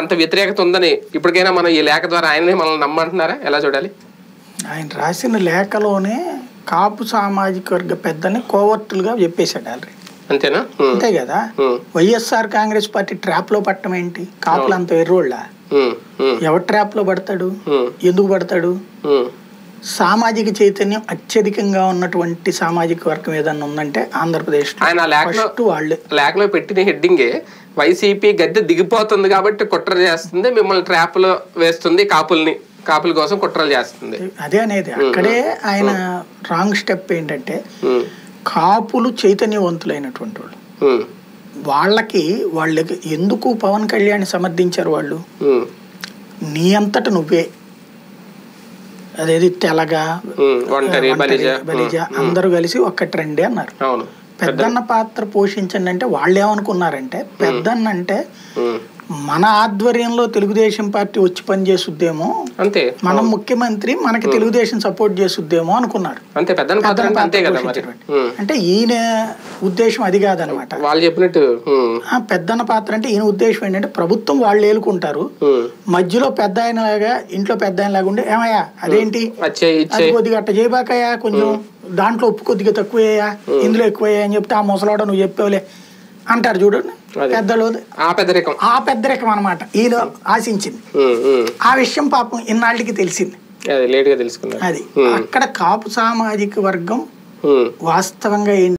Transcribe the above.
అంత వ్యతిరేకత ఉందని ఇప్పటికైనా మనం ఈ లేఖ ద్వారా ఆయనే మనల్ని నమ్మంటున్నారా ఎలా చూడాలి ఆయన రాసిన లేఖలోనే కాపు సామాజిక వర్గ పెద్దని కోవర్టులుగా చెప్పేశాడు ఆల్రెడీ అంతేనా ఉమ్, అంతే కదా ఉమ్, వైఎస్ఆర్ కాంగ్రెస్ పార్టీ ట్రాప్ లో పట్టడం ఏంటి కాపులు అంత ఎర్రోళ్ళ ఉమ్, ఉమ్, ఎవరు ట్రాప్ లో పడతాడు ఉమ్, ఎందుకు పడతాడు ఉమ్, సామాజిక చైతన్యం అత్యధికంగా ఉన్నటువంటి సామాజిక వర్గం ఏదన్నా ఉందంటే ఆంధ్రప్రదేశ్ ఆయన ఆ లేఖలో ఫస్ట్ వాళ్ళే లేఖలో పెట్టిన హెడ్డింగే వైసీపీ గద్దె దిగిపోతుంది కాబట్టి కుట్ర చేస్తుంది మిమ్మల్ని ట్రాప్ లో వేస్తుంది కాపుల్ని కాపుల కోసం కుట్రలు చేస్తుంది అదే అనేది అక్కడే ఆయన రాంగ్ స్టెప్ ఏంటంటే ఉమ్, కాపులు చైతన్యవంతులైనటువంటి వాళ్ళు ఉమ్, వాళ్ళకి వాళ్ళకి ఎందుకు పవన్ కళ్యాణ్ సమర్థించారు వాళ్ళు ఉమ్, నీ అంతట నువ్వే అదేది తెలగా ఉమ్, ఒంటరి బలిజ బలిజ అందరూ కలిసి ఒక్క ట్రెండే అన్నారు అవును పెద్దన్న పాత్ర పోషించండి అంటే వాళ్ళు ఏమనుకున్నారంటే పెద్దన్న అంటే ఉమ్, మన ఆధ్వర్యంలో తెలుగుదేశం పార్టీ వచ్చి పనిచేసుద్దేమో అంతే మనం ముఖ్యమంత్రి మనకి తెలుగుదేశం సపోర్ట్ చేస్తుద్దేమో అనుకున్నారు అంతే పెద్ద పాత్ర అంటే అంతే కదా మరి ఉమ్, అంటే ఈయన ఉద్దేశం అది కాదనమాట వాళ్ళు చెప్పినట్టు ఉమ్, ఆ పెద్దన్న పాత్ర అంటే ఈయన ఉద్దేశం ఏంటంటే ప్రభుత్వం వాళ్ళు ఏలుకుంటారు ఉమ్, మధ్యలో పెద్ద ఆయన లాగా ఇంట్లో పెద్ద ఆయన లాగా ఉండి ఏమయ్యా అదేంటి వచ్చే ఇచ్చే అది కొద్దిగా అట్ట చేయబాకయ్యా కొంచెం దాంట్లో ఉప్పు కొద్దిగా తక్కువయ్యా ఇందులో ఎక్కువయ్యా అని చెప్తే ఆ ముసలాడ నువ్వు చెప్పావులే అంటారు చూడండి అదే. పెద్దలు ఆ పెద్దరికం ఆ పెద్ద రకం అనమాట ఈయన ఆశించింది ఉమ్, ఉమ్, ఆ విషయం పాపం ఇన్నాళ్ళకి తెలిసింది అది లేట్ గా తెలుసుకున్నారు అది అక్కడ కాపు సామాజిక వర్గం ఉమ్. వాస్తవంగా ఏంటి